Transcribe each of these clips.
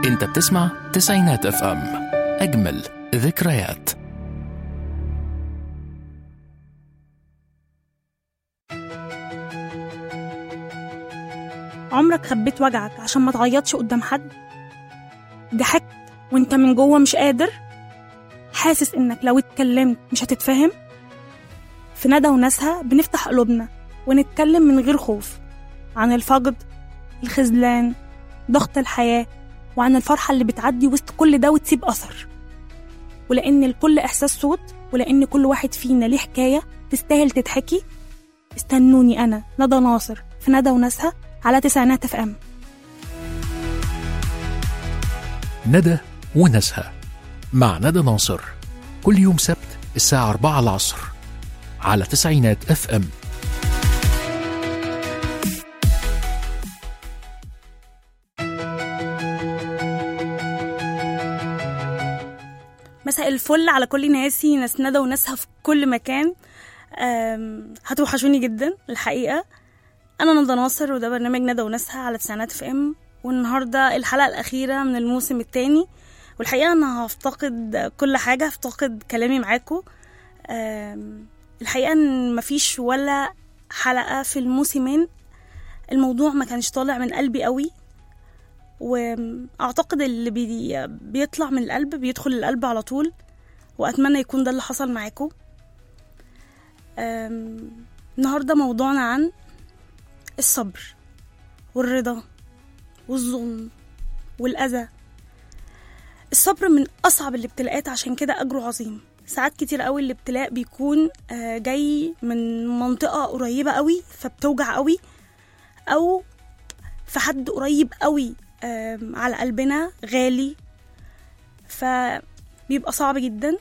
انت بتسمع تسعينات اف ام اجمل ذكريات عمرك خبيت وجعك عشان ما تعيطش قدام حد ضحكت وانت من جوه مش قادر حاسس انك لو اتكلمت مش هتتفهم في ندى وناسها بنفتح قلوبنا ونتكلم من غير خوف عن الفقد الخذلان ضغط الحياة وعن الفرحة اللي بتعدي وسط كل ده وتسيب أثر ولأن الكل إحساس صوت ولأن كل واحد فينا ليه حكاية تستاهل تتحكي استنوني أنا ندى ناصر في ندى وناسها على تسعينات اف ام ندى وناسها مع ندى ناصر كل يوم سبت الساعة 4 العصر على تسعينات اف ام مساء الفل على كل ناسي ناس ندى وناسها في كل مكان أم، هتوحشوني جدا الحقيقة أنا ندى ناصر وده برنامج ندى وناسها على تسعينات اف ام والنهاردة الحلقة الأخيرة من الموسم التاني والحقيقة أنا هفتقد كل حاجة هفتقد كلامي معاكم أم، الحقيقة إن مفيش ولا حلقة في الموسمين الموضوع ما كانش طالع من قلبي قوي واعتقد اللي بي بيطلع من القلب بيدخل القلب على طول واتمنى يكون ده اللي حصل معاكم أم، النهارده موضوعنا عن الصبر والرضا والظلم والاذى الصبر من اصعب الابتلاءات عشان كده اجره عظيم ساعات كتير قوي الابتلاء بيكون آه، جاي من منطقه قريبه قوي فبتوجع قوي او في حد قريب قوي آم، على قلبنا غالي فبيبقى صعب جدا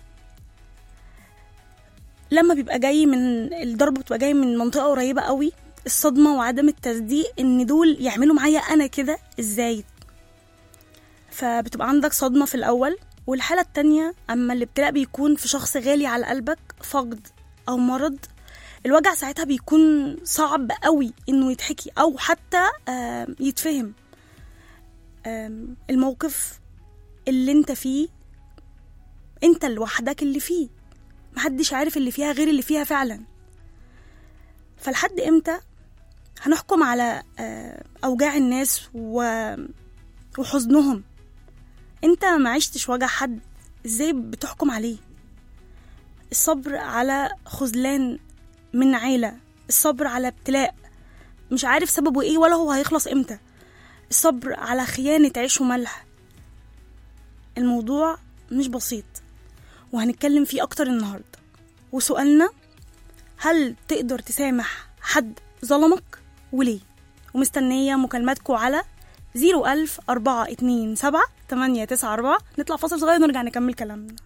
لما بيبقى جاي من الضرب بتبقى جاي من منطقة قريبة قوي الصدمة وعدم التصديق ان دول يعملوا معايا انا كده ازاي فبتبقى عندك صدمة في الاول والحالة التانية اما الابتلاء بيكون في شخص غالي على قلبك فقد او مرض الوجع ساعتها بيكون صعب قوي انه يتحكي او حتى آم، يتفهم آم، الموقف اللي انت فيه انت لوحدك اللي فيه محدش عارف اللي فيها غير اللي فيها فعلا فلحد امتى هنحكم على آه، اوجاع الناس و... وحزنهم انت ما عشتش وجع حد ازاي بتحكم عليه الصبر على خذلان من عيلة الصبر على ابتلاء مش عارف سببه ايه ولا هو هيخلص امتى الصبر على خيانة عيش وملح الموضوع مش بسيط وهنتكلم فيه أكتر النهاردة وسؤالنا هل تقدر تسامح حد ظلمك وليه ومستنية مكالماتكم على زيرو ألف أربعة اتنين سبعة تمانية تسعة أربعة نطلع فاصل صغير ونرجع نكمل كلامنا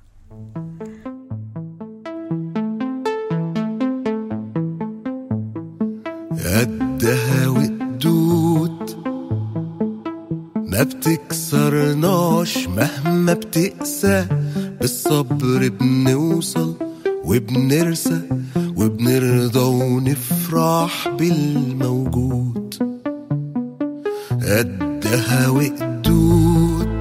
قدها وقدود ما بتكسرناش مهما بتقسى بالصبر بنوصل وبنرسى وبنرضى ونفرح بالموجود قدها وقدود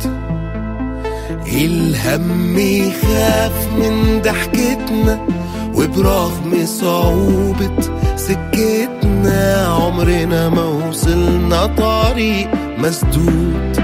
الهم يخاف من ضحكتنا وبرغم صعوبة سكتنا عمرنا ما وصلنا طريق مسدود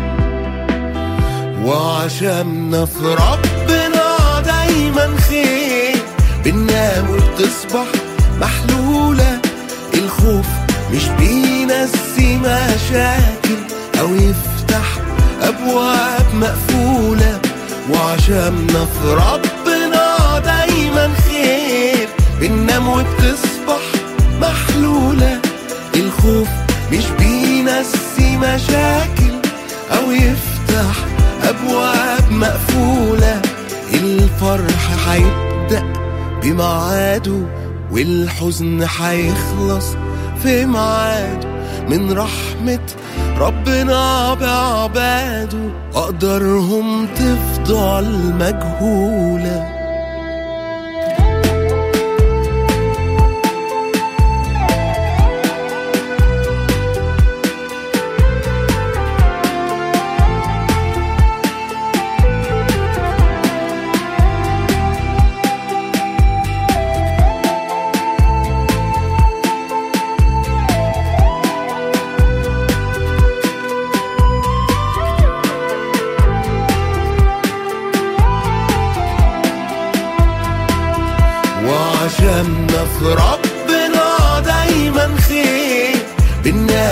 وعشمنا في ربنا دايما خير بننام وبتصبح محلولة الخوف مش بينسي مشاكل أو يفتح أبواب مقفولة وعشمنا في ربنا دايما خير بننام وبتصبح محلولة الخوف مش بينسي مشاكل أو يفتح أبواب مقفولة الفرح هيبدأ بميعاده والحزن هيخلص في ميعاده من رحمة ربنا بعباده أقدرهم تفضل مجهوله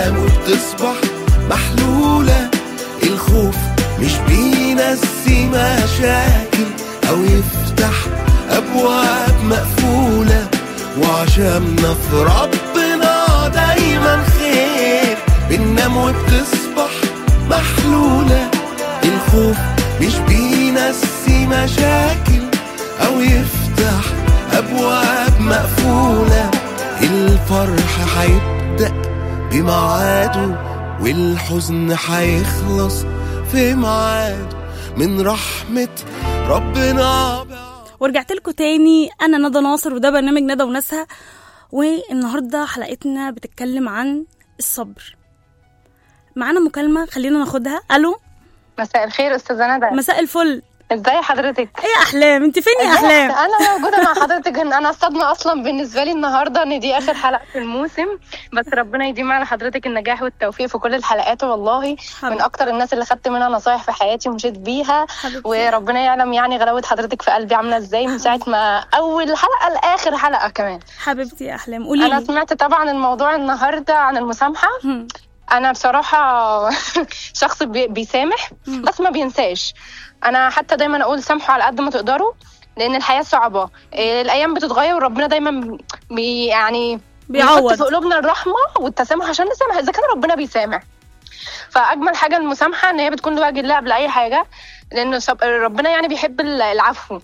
بننام وبتصبح محلولة الخوف مش بينسي مشاكل أو يفتح أبواب مقفولة وعشمنا في ربنا دايما خير بننام وبتصبح محلولة الخوف مش بينسي مشاكل أو يفتح أبواب مقفولة الفرح هيبدأ بميعاده والحزن هيخلص في ميعاده من رحمة ربنا ورجعت لكم تاني انا ندى ناصر وده برنامج ندى وناسها والنهارده حلقتنا بتتكلم عن الصبر معانا مكالمه خلينا ناخدها الو مساء الخير استاذه ندى مساء الفل ازاي حضرتك ايه يا احلام انت فين يا احلام انا موجوده مع حضرتك ان انا الصدمه اصلا بالنسبه لي النهارده ان دي اخر حلقه في الموسم بس ربنا يديم على حضرتك النجاح والتوفيق في كل الحلقات والله من حبيبتي. اكتر الناس اللي خدت منها نصايح في حياتي ومشيت بيها حبيبتي. وربنا يعلم يعني غلاوه حضرتك في قلبي عامله ازاي من ساعه ما اول حلقه لاخر حلقه كمان حبيبتي يا احلام قولي انا لي سمعت طبعا الموضوع النهارده عن المسامحه هم. انا بصراحه شخص بي- بيسامح مم. بس ما بينساش انا حتى دايما اقول سامحوا على قد ما تقدروا لان الحياه صعبه إيه، الايام بتتغير وربنا دايما بي يعني بيحط بيعوض في قلوبنا الرحمه والتسامح عشان نسامح اذا كان ربنا بيسامح فاجمل حاجه المسامحه ان هي بتكون لوجه الله قبل اي حاجه لان سب- ربنا يعني بيحب ال- العفو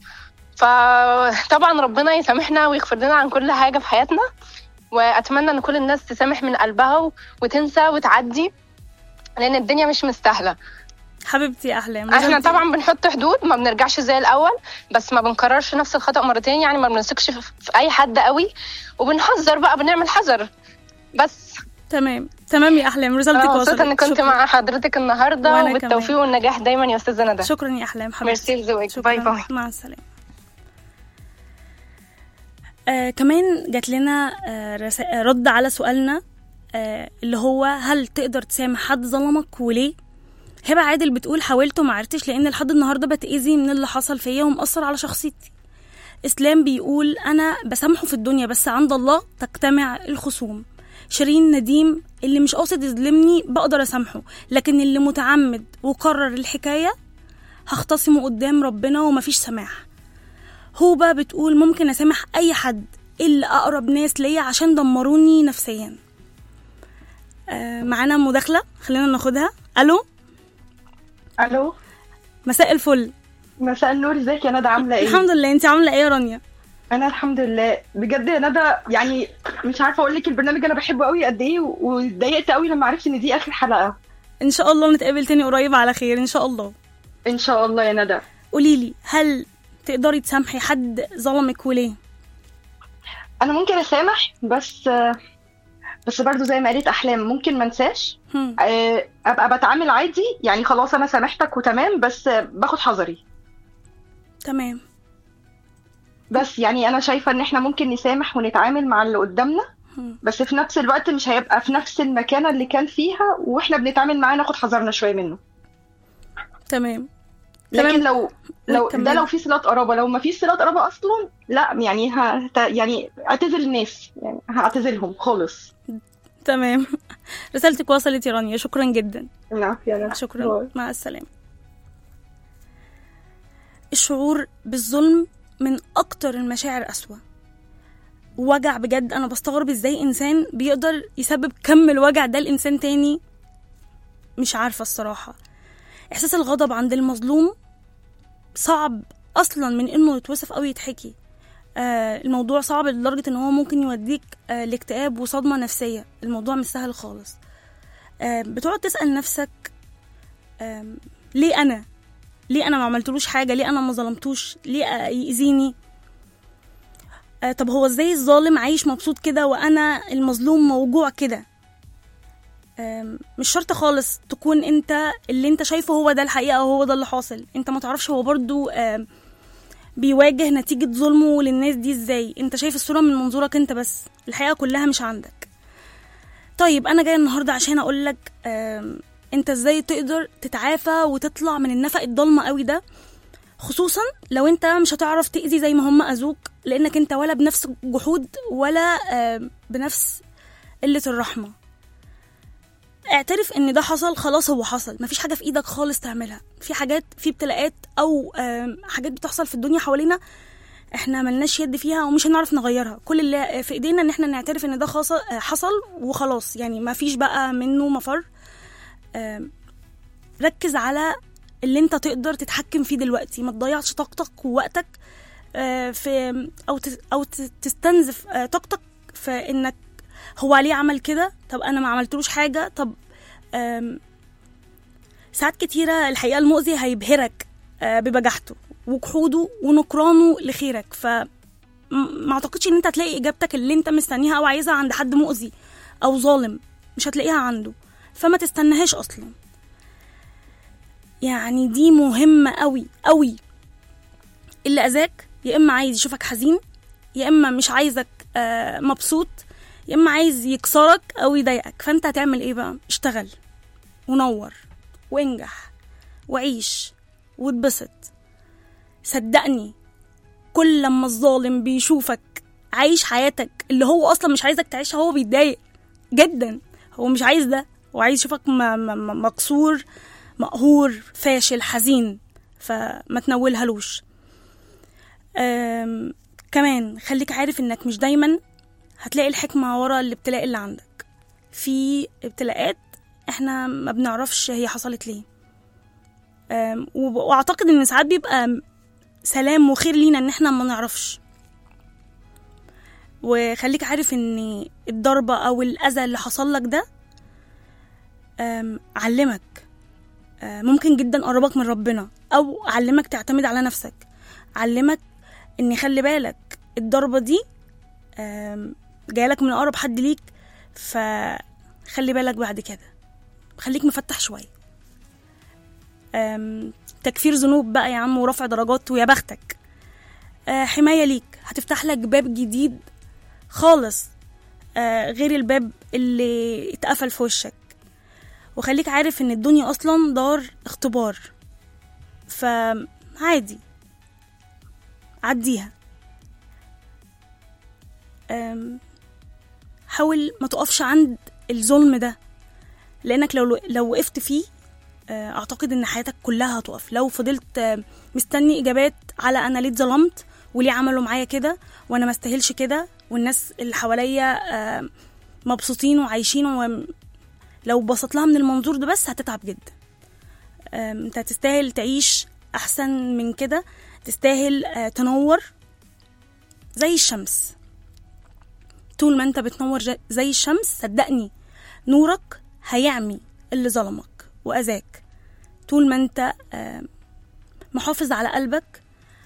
فطبعا ربنا يسامحنا ويغفر لنا عن كل حاجه في حياتنا واتمنى ان كل الناس تسامح من قلبها و- وتنسى وتعدي لان الدنيا مش مستاهله حبيبتي يا احلام احنا لازم ت- طبعا بنحط حدود ما بنرجعش زي الاول بس ما بنكررش نفس الخطا مرتين يعني ما بنثقش في في اي حد قوي وبنحذر بقى بنعمل حذر بس تمام تمام يا احلام رسالتك انا وصلت مبسوطه ان كنت شكراً. مع حضرتك النهارده وأنا وبالتوفيق كمان. والنجاح دايما يا استاذه ندى شكرا يا احلام حبيبتي ميرسي لذوقك شكرا باي باي مع السلامه آه كمان جات لنا آه رسا... رد على سؤالنا آه اللي هو هل تقدر تسامح حد ظلمك وليه هبه عادل بتقول حاولت وما عرفتش لان لحد النهارده بتاذي من اللي حصل فيا ومأثر على شخصيتي اسلام بيقول انا بسامحه في الدنيا بس عند الله تجتمع الخصوم شيرين نديم اللي مش قاصد يظلمني بقدر اسامحه لكن اللي متعمد وقرر الحكايه هختصمه قدام ربنا ومفيش سماح هوبا بتقول ممكن اسامح اي حد الا اقرب ناس ليا عشان دمروني نفسيا آه معانا مداخله خلينا ناخدها الو الو مساء الفل مساء النور ازيك يا ندى عامله ايه الحمد لله انت عامله ايه يا رانيا انا الحمد لله بجد يا ندى يعني مش عارفه اقول لك البرنامج انا بحبه قوي قد ايه و- واتضايقت قوي لما عرفت ان دي اخر حلقه ان شاء الله نتقابل تاني قريب على خير ان شاء الله ان شاء الله يا ندى قولي لي هل تقدري تسامحي حد ظلمك وليه انا ممكن اسامح بس بس برضو زي ما قالت احلام ممكن ما انساش هم. آه، ابقى بتعامل عادي يعني خلاص انا سامحتك وتمام بس باخد حذري تمام بس يعني انا شايفه ان احنا ممكن نسامح ونتعامل مع اللي قدامنا هم. بس في نفس الوقت مش هيبقى في نفس المكانه اللي كان فيها واحنا بنتعامل معاه ناخد حذرنا شويه منه تمام لكن تمام. لو لو كملي. ده لو في صلات قرابه لو ما فيش صلات قرابه اصلا لا يعني هت يعني اعتذر الناس يعني هعتذرهم خالص تمام رسالتك وصلت يا رانيا شكرا جدا العافيه يا ندى. شكرا باي. مع السلامة الشعور بالظلم من أكتر المشاعر أسوأ وجع بجد أنا بستغرب إزاي إنسان بيقدر يسبب كم الوجع ده لإنسان تاني مش عارفة الصراحة إحساس الغضب عند المظلوم صعب أصلا من إنه يتوصف أو يتحكي آه الموضوع صعب لدرجة إن هو ممكن يوديك آه لاكتئاب وصدمة نفسية الموضوع مش سهل خالص آه بتقعد تسأل نفسك آم، ليه انا ليه انا ما عملتلوش حاجه ليه انا ما ظلمتوش ليه آه، يأذيني آه، طب هو ازاي الظالم عايش مبسوط كده وانا المظلوم موجوع كده آم، مش شرط خالص تكون انت اللي انت شايفه هو ده الحقيقه او هو ده اللي حاصل انت ما تعرفش هو برضو آم، بيواجه نتيجة ظلمه للناس دي ازاي انت شايف الصورة من منظورك انت بس الحقيقة كلها مش عندك طيب انا جايه النهارده عشان اقول لك انت ازاي تقدر تتعافى وتطلع من النفق الضلمه قوي ده خصوصا لو انت مش هتعرف تاذي زي ما هم اذوك لانك انت ولا بنفس الجحود ولا آم، بنفس قله الرحمه اعترف ان ده حصل خلاص هو حصل مفيش حاجه في ايدك خالص تعملها في حاجات في ابتلاءات او آم، حاجات بتحصل في الدنيا حوالينا احنا ملناش يد فيها ومش هنعرف نغيرها كل اللي في ايدينا ان احنا نعترف ان ده خاص- حصل وخلاص يعني مفيش بقى منه مفر آم، ركز على اللي انت تقدر تتحكم فيه دلوقتي ما تضيعش طاقتك ووقتك آه، في او تس- او ت- تستنزف آه، طاقتك في انك هو ليه عمل كده طب انا ما عملتلوش حاجه طب آم، ساعات كتيره الحقيقه المؤذي هيبهرك آه، ببجاحته وجحوده ونكرانه لخيرك ف م- ما اعتقدش ان انت هتلاقي اجابتك اللي انت مستنيها او عايزها عند حد مؤذي او ظالم مش هتلاقيها عنده فما تستناهاش اصلا يعني دي مهمة قوي قوي اللي أذاك يا إما عايز يشوفك حزين يا إما مش عايزك آه، مبسوط يا إما عايز يكسرك أو يضايقك فأنت هتعمل إيه بقى اشتغل ونور وانجح وعيش واتبسط صدقني كل لما الظالم بيشوفك عايش حياتك اللي هو أصلا مش عايزك تعيشها هو بيتضايق جدا هو مش عايز ده هو عايز يشوفك م- م- م- مكسور مقهور فاشل حزين فما تنولهالوش أم، كمان خليك عارف انك مش دايما هتلاقي الحكمة ورا الابتلاء اللي عندك في ابتلاءات احنا ما بنعرفش هي حصلت ليه أم، وب- واعتقد ان ساعات بيبقى سلام وخير لينا ان احنا ما نعرفش وخليك عارف ان الضربة او الاذى اللي حصل لك ده أم، علمك آه، ممكن جدا قربك من ربنا او علمك تعتمد على نفسك علمك ان خلي بالك الضربه دي آم، جايلك من اقرب حد ليك فخلي بالك بعد كده خليك مفتح شويه آم، تكفير ذنوب بقى يا عم ورفع درجات ويا بختك آه، حمايه ليك هتفتح لك باب جديد خالص آه، غير الباب اللي اتقفل في وشك وخليك عارف ان الدنيا اصلا دار اختبار فعادي عديها أم، حاول ما تقفش عند الظلم ده لانك لو لو وقفت فيه آه، اعتقد ان حياتك كلها هتقف لو فضلت آه، مستني اجابات على انا ليه اتظلمت وليه عملوا معايا كده وانا ما استاهلش كده والناس اللي حواليا آه، مبسوطين وعايشين و... لو بصيت لها من المنظور ده بس هتتعب جدا أم، انت تستاهل تعيش احسن من كده تستاهل آه، تنور زي الشمس طول ما انت بتنور ج- زي الشمس صدقني نورك هيعمي اللي ظلمك واذاك طول ما انت آم، محافظ على قلبك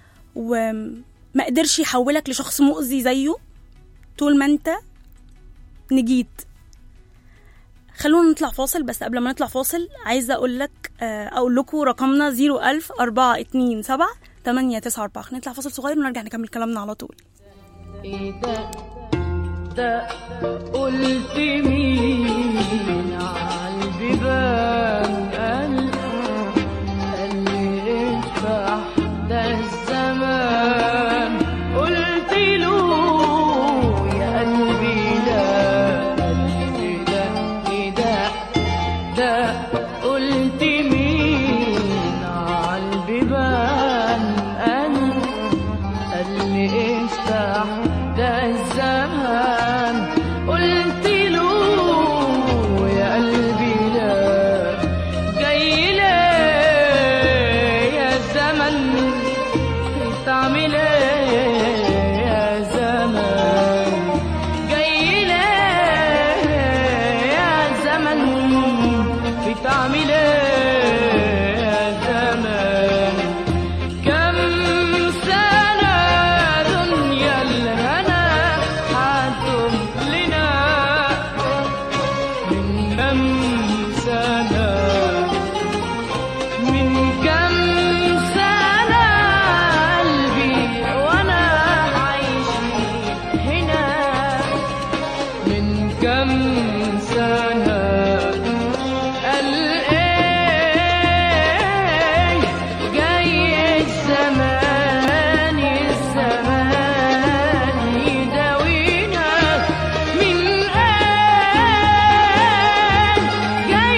وما قدرش يحولك لشخص مؤذي زيه طول ما انت نجيت خلونا نطلع فاصل بس قبل ما نطلع فاصل عايزه اقول لك آه، اقول لكم رقمنا 01000 427 894 خلينا نطلع فاصل صغير ونرجع نكمل كلامنا على طول ايه ده ده قلت مين عالبيبان قال قال لي افتح ده الزمان قلت له يا قلبي لا قال لي ده ايه ده ده قلت مين عالبيبان قال قال لي افتح ده الزمان قلت له يا قلبي لا جاي ليه يا زمن تعمل ايه يا زمان جاي ليه يا زمن بتعمل ايه يا زمان كم سنة دنيا الهنا حتم لنا من كم سنة من كم سنة قلبي وأنا عايش هنا من كم سنة قال ايه جاي الزمان الزمان يداوينا من ايه جاي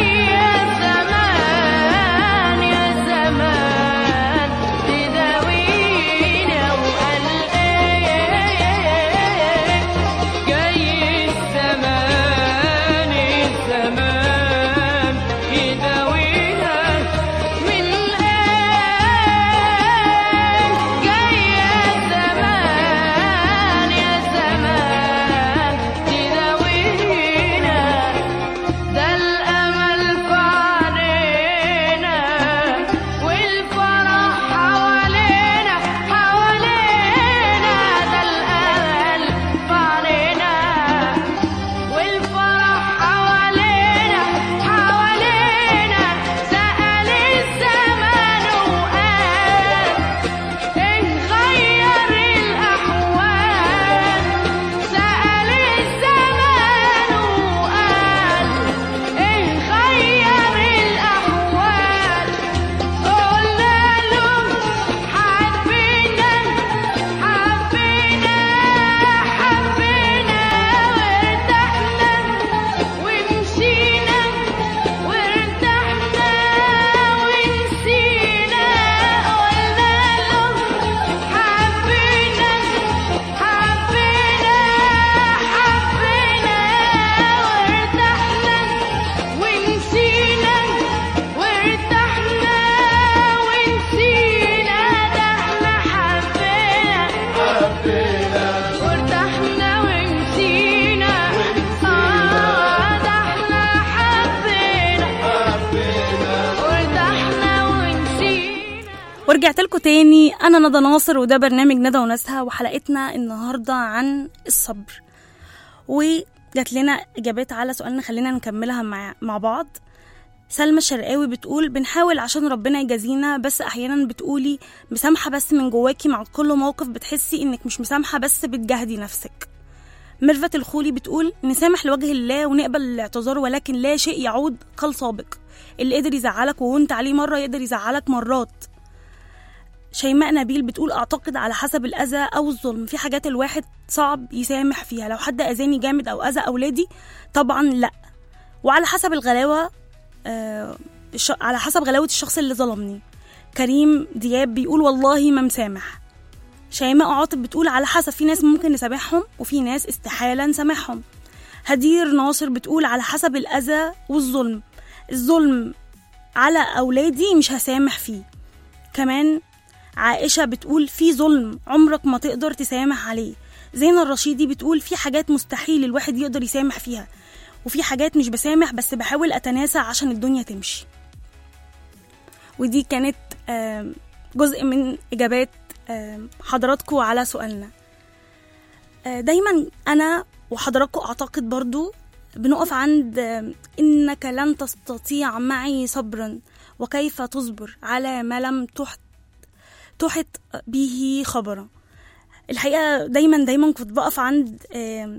ورجعت لكم تاني انا ندى ناصر وده برنامج ندى وناسها وحلقتنا النهارده عن الصبر وجات لنا اجابات على سؤالنا خلينا نكملها مع, مع بعض سلمى الشرقاوي بتقول بنحاول عشان ربنا يجازينا بس احيانا بتقولي مسامحه بس من جواكي مع كل موقف بتحسي انك مش مسامحه بس بتجاهدي نفسك ميرفت الخولي بتقول نسامح لوجه الله ونقبل الاعتذار ولكن لا شيء يعود كالسابق اللي قدر يزعلك وهونت عليه مرة يقدر يزعلك مرات شيماء نبيل بتقول أعتقد على حسب الأذى أو الظلم في حاجات الواحد صعب يسامح فيها لو حد أذاني جامد أو أذى أولادي طبعا لأ وعلى حسب الغلاوة آه الش- على حسب غلاوة الشخص اللي ظلمني كريم دياب بيقول والله ما مسامح شيماء عاطف بتقول على حسب في ناس ممكن نسامحهم وفي ناس استحالة نسامحهم هدير ناصر بتقول على حسب الأذى والظلم الظلم على أولادي مش هسامح فيه كمان عائشة بتقول في ظلم عمرك ما تقدر تسامح عليه زينة الرشيدي بتقول في حاجات مستحيل الواحد يقدر يسامح فيها وفي حاجات مش بسامح بس بحاول أتناسى عشان الدنيا تمشي ودي كانت آم، جزء من إجابات آم، حضراتكم على سؤالنا آه، دايما أنا وحضراتكم أعتقد برضو بنقف عند آم، إنك لن تستطيع معي صبرا وكيف تصبر على ما لم تحت تحط به خبرا الحقيقة دايما دايما كنت بقف عند آم،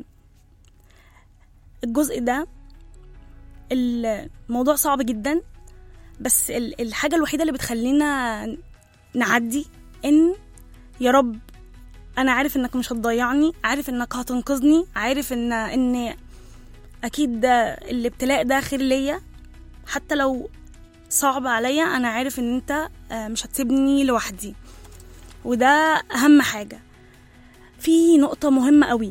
الجزء ده الموضوع صعب جدا بس ال- الحاجة الوحيدة اللي بتخلينا نعدي إن يا رب أنا عارف إنك مش هتضيعني عارف إنك هتنقذني عارف إن إن أكيد ده الابتلاء ده خير ليا حتى لو صعب عليا أنا عارف إن أنت آه، مش هتسيبني لوحدي وده أهم حاجة في نقطة مهمة قوي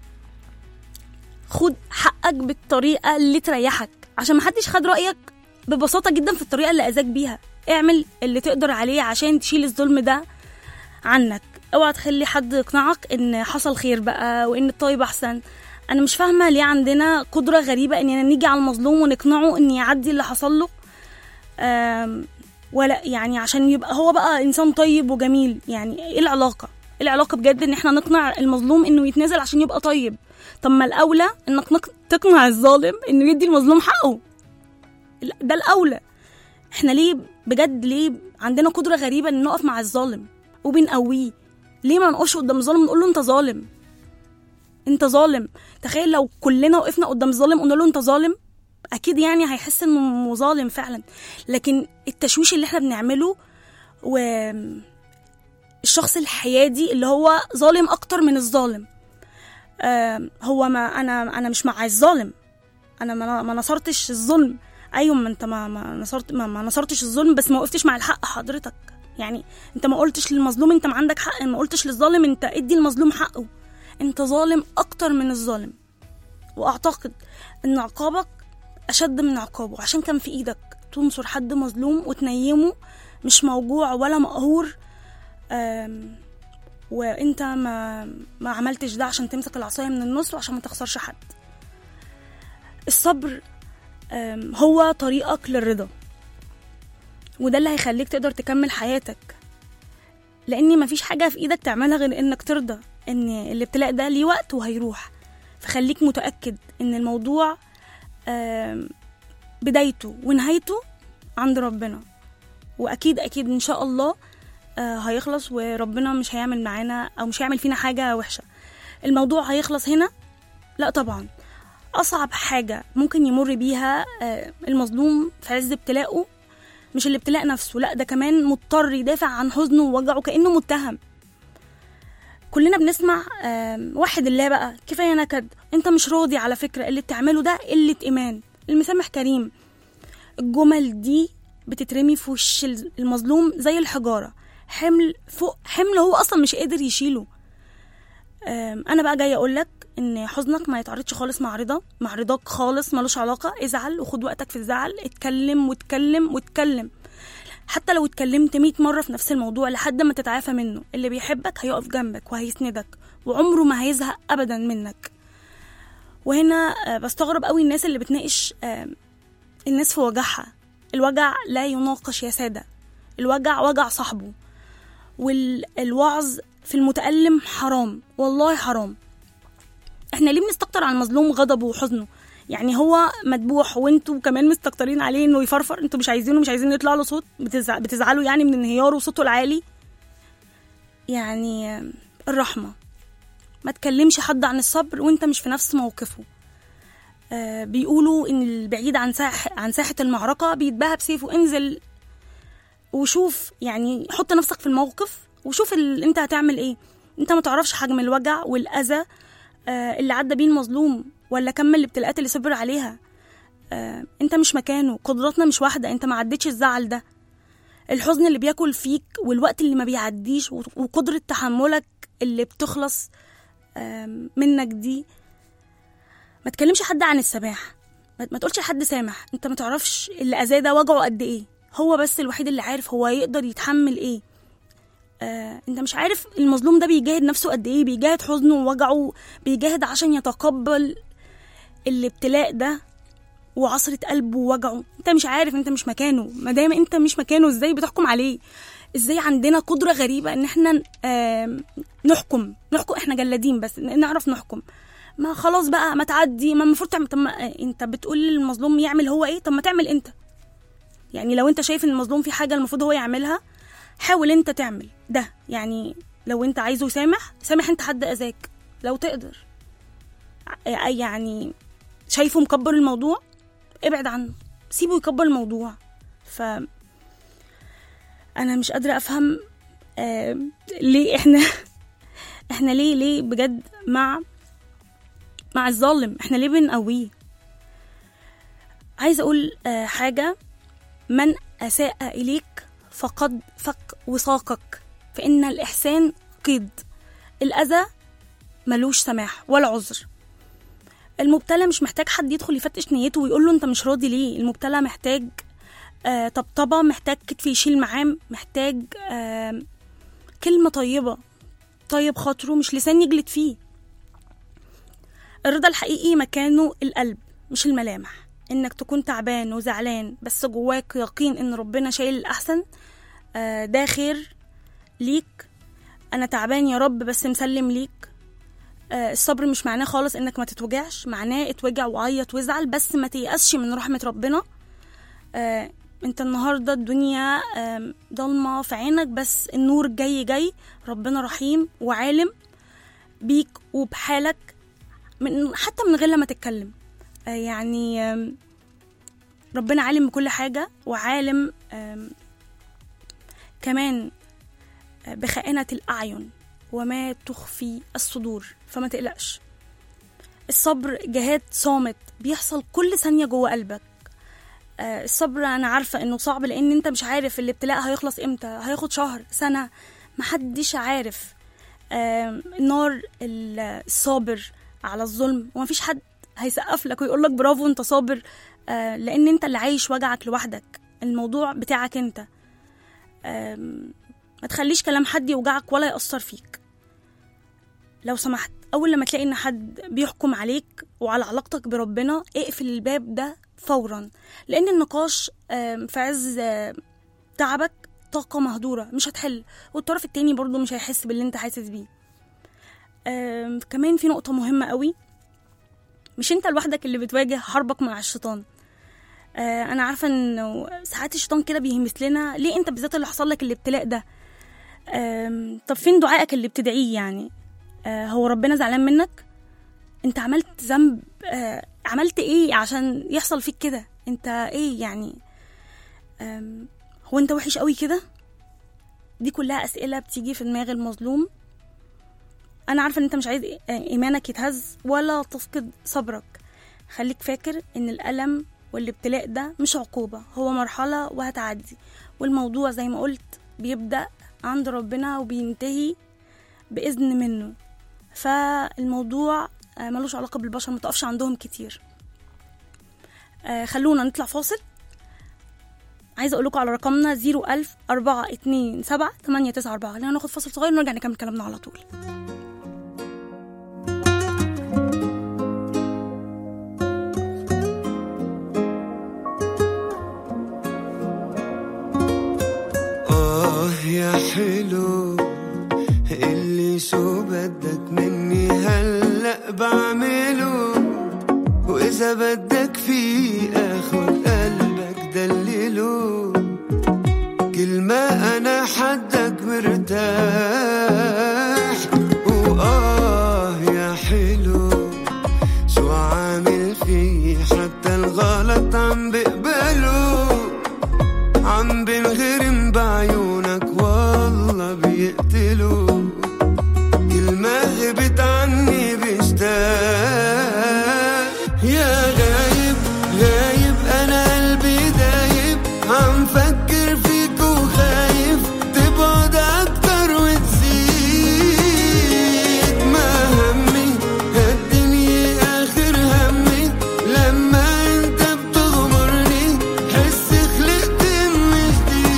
خد حقك بالطريقة اللي تريحك عشان محدش خد رأيك ببساطة جدا في الطريقة اللي أذاك بيها اعمل اللي تقدر عليه عشان تشيل الظلم ده عنك اوعى تخلي حد يقنعك ان حصل خير بقى وان الطيب احسن انا مش فاهمه ليه عندنا قدره غريبه اننا نيجي على المظلوم ونقنعه ان يعدي اللي حصل له آم، ولا يعني عشان يبقى هو بقى انسان طيب وجميل يعني ايه العلاقه ايه العلاقه بجد ان احنا نقنع المظلوم انه يتنازل عشان يبقى طيب طب ما الاولى انك نق- تقنع الظالم انه يدي المظلوم حقه لا، ده الاولى احنا ليه بجد ليه عندنا قدره غريبه ان نقف مع الظالم وبنقويه ليه ما نقفش قدام الظالم نقول له انت ظالم انت ظالم تخيل لو كلنا وقفنا قدام الظالم قلنا له انت ظالم اكيد يعني هيحس انه ظالم فعلا لكن التشويش اللي احنا بنعمله و الشخص الحيادي اللي هو ظالم اكتر من الظالم آم، هو ما انا انا مش مع الظالم انا ما ما نصرتش الظلم ايوه ما انت ما ما نصرت ما, ما نصرتش الظلم بس ما وقفتش مع الحق حضرتك يعني انت ما قلتش للمظلوم انت ما عندك حق ما قلتش للظالم انت ادي المظلوم حقه انت ظالم اكتر من الظالم واعتقد ان عقابك اشد من عقابه عشان كان في ايدك تنصر حد مظلوم وتنيمه مش موجوع ولا مقهور آم، وانت ما ما عملتش ده عشان تمسك العصايه من النص وعشان ما تخسرش حد الصبر آم، هو طريقك للرضا وده اللي هيخليك تقدر تكمل حياتك لان مفيش حاجه في ايدك تعملها غير انك ترضى ان الابتلاء ده ليه وقت وهيروح فخليك متاكد ان الموضوع آم، بدايته ونهايته عند ربنا واكيد اكيد ان شاء الله آه، هيخلص وربنا مش هيعمل معانا او مش هيعمل فينا حاجه وحشه الموضوع هيخلص هنا لا طبعا اصعب حاجه ممكن يمر بيها آه، المظلوم في عز ابتلاءه مش الابتلاء نفسه لا ده كمان مضطر يدافع عن حزنه ووجعه كانه متهم كلنا بنسمع آم، وحد الله بقى كفايه نكد انت مش راضي على فكره اللي بتعمله ده قله ايمان المسامح كريم الجمل دي بتترمي في وش المظلوم زي الحجاره حمل فوق حمل هو اصلا مش قادر يشيله آم، انا بقى جايه اقول لك ان حزنك ما يتعرضش خالص مع رضا مع رضاك خالص ملوش علاقه ازعل وخد وقتك في الزعل اتكلم واتكلم واتكلم حتى لو اتكلمت 100 مره في نفس الموضوع لحد ما تتعافى منه اللي بيحبك هيقف جنبك وهيسندك وعمره ما هيزهق ابدا منك وهنا آه، بستغرب قوي الناس اللي بتناقش آه، الناس في وجعها الوجع لا يناقش يا ساده الوجع وجع صاحبه والوعظ في المتألم حرام والله حرام احنا ليه بنستكتر على المظلوم غضبه وحزنه يعني هو مدبوح وانتوا كمان مستكترين عليه انه يفرفر انتوا مش عايزينه مش عايزين يطلع له صوت بتزع... بتزعلوا يعني من انهياره وصوته العالي يعني آه، الرحمه ما تكلمش حد عن الصبر وانت مش في نفس موقفه آه بيقولوا ان البعيد عن ساح عن ساحه المعركه بيتباهى بسيفه انزل وشوف يعني حط نفسك في الموقف وشوف ال... انت هتعمل ايه انت ما تعرفش حجم الوجع والاذى آه اللي عدى بيه المظلوم ولا كم الابتلاءات اللي صبر عليها آه انت مش مكانه قدراتنا مش واحده انت ما عدتش الزعل ده الحزن اللي بياكل فيك والوقت اللي ما بيعديش و- وقدرة تحملك اللي بتخلص آم، منك دي ما تكلمش حد عن السماح ما ما تقولش لحد سامح انت ما تعرفش اللي اذاه ده وجعه قد ايه هو بس الوحيد اللي عارف هو يقدر يتحمل ايه آه، انت مش عارف المظلوم ده بيجاهد نفسه قد ايه بيجاهد حزنه ووجعه بيجاهد عشان يتقبل الابتلاء ده وعصرة قلبه ووجعه انت مش عارف انت مش مكانه ما دام انت مش مكانه ازاي بتحكم عليه ازاي عندنا قدرة غريبة ان احنا آم، نحكم نحكم احنا جلادين بس ن- نعرف نحكم ما خلاص بقى ما تعدي ما المفروض تعمل طب ما آه، انت بتقول للمظلوم يعمل هو ايه طب ما تعمل انت يعني لو انت شايف ان المظلوم في حاجة المفروض هو يعملها حاول انت تعمل ده يعني لو انت عايزه يسامح سامح انت حد اذاك لو تقدر ع- يعني شايفه مكبر الموضوع ابعد عنه سيبه يكبر الموضوع ف انا مش قادره افهم آه ليه احنا احنا ليه ليه بجد مع مع الظالم احنا ليه بنقويه عايزه اقول آه حاجه من اساء اليك فقد فك وثاقك فان الاحسان قيد الاذى ملوش سماح ولا عذر المبتلى مش محتاج حد يدخل يفتش نيته ويقول له انت مش راضي ليه المبتلى محتاج آه طبطبة محتاج كتف يشيل معاه محتاج آه كلمة طيبة طيب خاطره مش لسان يجلد فيه الرضا الحقيقي مكانه القلب مش الملامح انك تكون تعبان وزعلان بس جواك يقين ان ربنا شايل الاحسن آه ده خير ليك انا تعبان يا رب بس مسلم ليك آه، الصبر مش معناه خالص انك ما تتوجعش معناه اتوجع وعيط وازعل بس ما تيأسش من رحمة ربنا آه، انت النهارده الدنيا آم، ضلمة في عينك بس النور جاي جاي ربنا رحيم وعالم بيك وبحالك من حتى من غير لما تتكلم آه، يعني آم، ربنا عالم بكل حاجة وعالم آم، كمان آه، بخائنة الأعين وما تخفي الصدور فما تقلقش الصبر جهاد صامت بيحصل كل ثانية جوه قلبك آه، الصبر انا عارفة انه صعب لان انت مش عارف الابتلاء هيخلص امتى هياخد شهر سنة محدش عارف آم، نار ال- الصابر على الظلم ومفيش حد هيسقف لك ويقول لك برافو انت صابر آه، لان انت اللي عايش وجعك لوحدك الموضوع بتاعك انت آم، ما تخليش كلام حد يوجعك ولا يأثر فيك لو سمحت أول لما تلاقي إن حد بيحكم عليك وعلى علاقتك بربنا اقفل الباب ده فورا لأن النقاش آم، في عز آم، تعبك طاقة مهدورة مش هتحل والطرف التاني برضو مش هيحس باللي انت حاسس بيه آم، كمان في نقطة مهمة قوي مش انت لوحدك اللي بتواجه حربك مع الشيطان آه، انا عارفه انه ساعات الشيطان كده بيهمس لنا ليه انت بالذات اللي حصل لك الابتلاء ده آم، طب فين دعائك اللي بتدعيه يعني آه، هو ربنا زعلان منك انت عملت ذنب آه، عملت ايه عشان يحصل فيك كده انت ايه يعني آم، هو انت وحش قوي كده دي كلها اسئله بتيجي في دماغ المظلوم انا عارفه ان انت مش عايز إي- ايمانك يتهز ولا تفقد صبرك خليك فاكر ان الالم والابتلاء ده مش عقوبه هو مرحله وهتعدي والموضوع زي ما قلت بيبدا عند ربنا وبينتهي باذن منه فالموضوع آه، ملوش علاقه بالبشر متقفش عندهم كتير آه، خلونا نطلع فاصل عايزه اقول لكم على رقمنا 01000 427 894 خلينا ناخد فاصل صغير ونرجع نكمل كلامنا على طول آه يا حلو اللي شو بدك مني هلا بعمله واذا بدك في اخد قلبك دلله كل ما انا حدك مرتاح واه يا حلو شو عامل في حتى الغلط عم بقبله عم بنغرم بعيونك والله بيقتلوا كل ما غبت عني بشتاق يا غايب غايب انا قلبي دايب عم فكر فيك وخايف تبعد اكتر وتزيد ما همي هالدنيا اخر همي لما انت بتغمرني حس خلقت من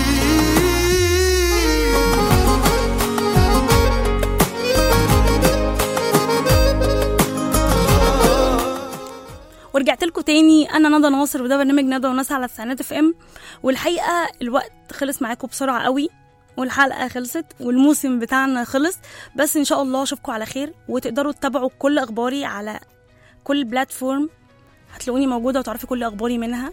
جديد ورجعت لكم تاني انا ندى ناصر وده برنامج ندى وناس على التسعينات اف ام والحقيقه الوقت خلص معاكم بسرعه قوي والحلقه خلصت والموسم بتاعنا خلص بس ان شاء الله اشوفكم على خير وتقدروا تتابعوا كل اخباري على كل بلاتفورم هتلاقوني موجوده وتعرفي كل اخباري منها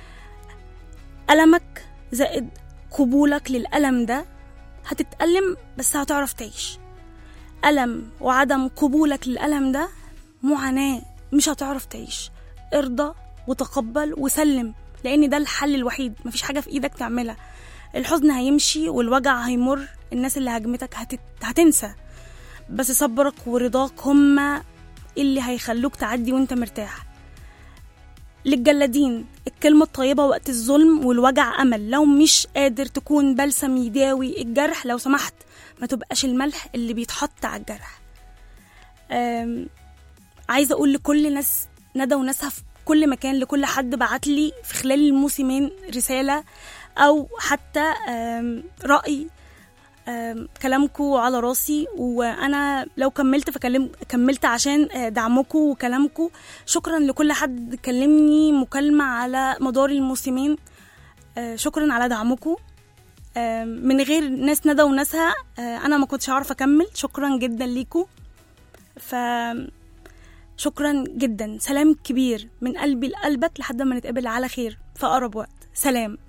ألمك زائد قبولك للألم ده هتتألم بس هتعرف تعيش ألم وعدم قبولك للألم ده معاناة مش هتعرف تعيش ارضى وتقبل وسلم لأن ده الحل الوحيد مفيش حاجة في إيدك تعملها الحزن هيمشي والوجع هيمر الناس اللي هاجمتك هتت... هتنسى بس صبرك ورضاك هما اللي هيخلوك تعدي وانت مرتاح للجلادين الكلمة الطيبة وقت الظلم والوجع أمل لو مش قادر تكون بلسم يداوي الجرح لو سمحت ما تبقاش الملح اللي بيتحط على الجرح أم، عايزة أقول لكل ناس ندى وناسها في كل مكان لكل حد بعت لي في خلال الموسمين رسالة أو حتى أم، رأي أم، كلامكو على راسي وانا لو كملت فكلم كملت عشان آه، دعمكم وكلامكم شكرا لكل حد كلمني مكالمة على مدار الموسمين آه، شكرا على دعمكم آه، من غير ناس ندى وناسها آه، انا ما كنتش هعرف اكمل شكرا جدا ليكم ف شكرا جدا سلام كبير من قلبي لقلبك لحد ما نتقابل على خير في اقرب وقت سلام